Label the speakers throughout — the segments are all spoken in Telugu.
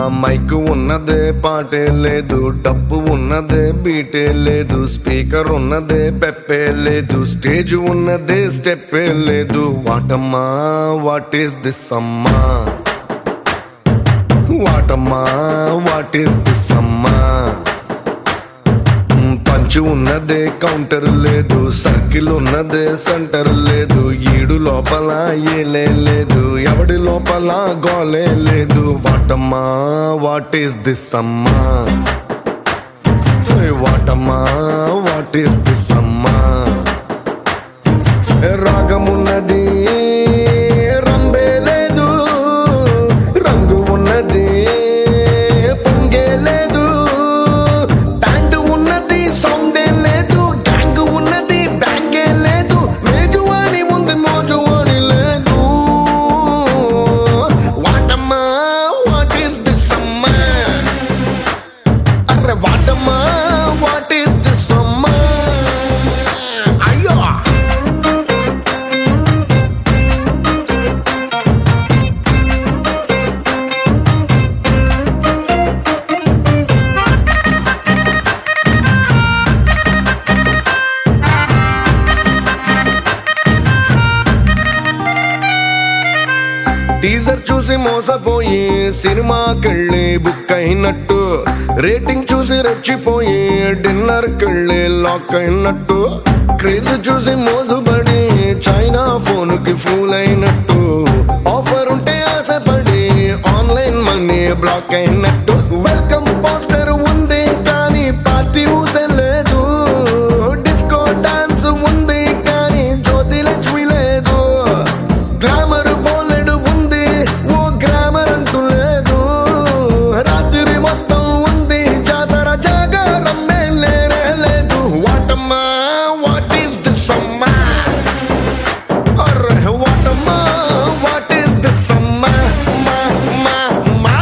Speaker 1: మైక్ ఉన్నదే పాటే లేదు డప్పు ఉన్నదే బీటే లేదు స్పీకర్ ఉన్నదే పెప్పే లేదు స్టేజ్ ఉన్నదే స్టెప్పే లేదు వాటమ్మా వాట్ ఈస్ దిస్ అమ్మా వాటమ్మా వాట్ ఈస్ దిస్ అమ్మా పంచు ఉన్నదే కౌంటర్ లేదు సర్కిల్ ఉన్నదే సెంటర్ లేదు ఈడు లోపల ఏలే లేదు ఎవడి లోపల గోలే లేదు వాటమ్మా వాట్ ఈస్ దిస్ అమ్మా వాటమ్మా వాట్ ఈస్ దిస్ అమ్మా రాగమున్నది రంబే లేదు రంగు ఉన్నది పొంగే లేదు బ్యాండ్ ఉన్నది సౌండే లేదు గ్యాంగ్ ఉన్నది బ్యాంగే లేదు మేజువాని ఉంది మోజువాని లేదు వాటమ్మా వాట్ ఈస్ దిస్ అమ్మా అరే వాటమ్మా వాట్ ఈస్ దిస్ అమ్మా అయ్యో టీజర్ చూసి మోసపోయి సినిమాకెళ్ళి బుక్ అయినట్టు రేటింగ్ చూసి రెచ్చిపోయి డిన్నర్ కెళ్ళి లాక్ అయినట్టు క్రేజ్ చూసి మోసపడి చైనా ఫోన్ కి ఫూల్ అయినట్టు ఆఫర్ ఉంటే ఆశపడి ఆన్లైన్ మనీ బ్లాక్ అయినట్టు వెల్కమ్ పోస్టర్ ఉంది కానీ పార్టీ ఊసే లేదు డిస్కో డాన్స్ ఉంది కానీ జ్యోతి లక్ష్మి లేదు గ్లామర్ బోలెడు ఉంది ఓ గ్రామర్ అంటూ లేదు రాత్రి మొత్తం ఉంది జాతర జాగారమ్మే లేనే లేదు వాటమ్మా వాట్ ఈస్ దిస్ అమ్మా అర్రే వాటమ్మా వాట్ ఈస్ దిస్ అమ్మా మా మా మా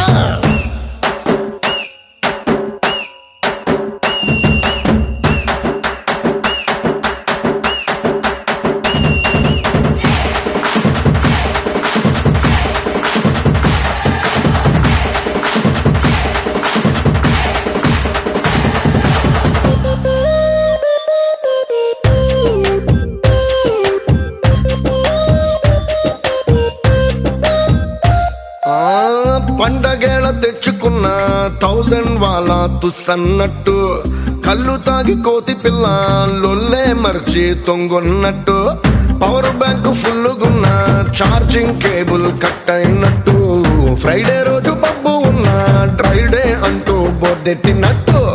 Speaker 1: ఆ పండగేళ తెచ్చుకున్న థౌజండ్ వాళ్ళ తుస్సన్నట్టు కళ్ళు తాగి కోతి పిల్ల లొల్లే మర్చి తొంగొన్నట్టు పవర్ బ్యాంక్ ఫుల్లుగున్న ఛార్జింగ్ కేబుల్ కట్ అయినట్టు ఫ్రైడే రోజు పబ్బు ఉన్న డ్రైడే అంటూ బోర్డెట్టినట్టు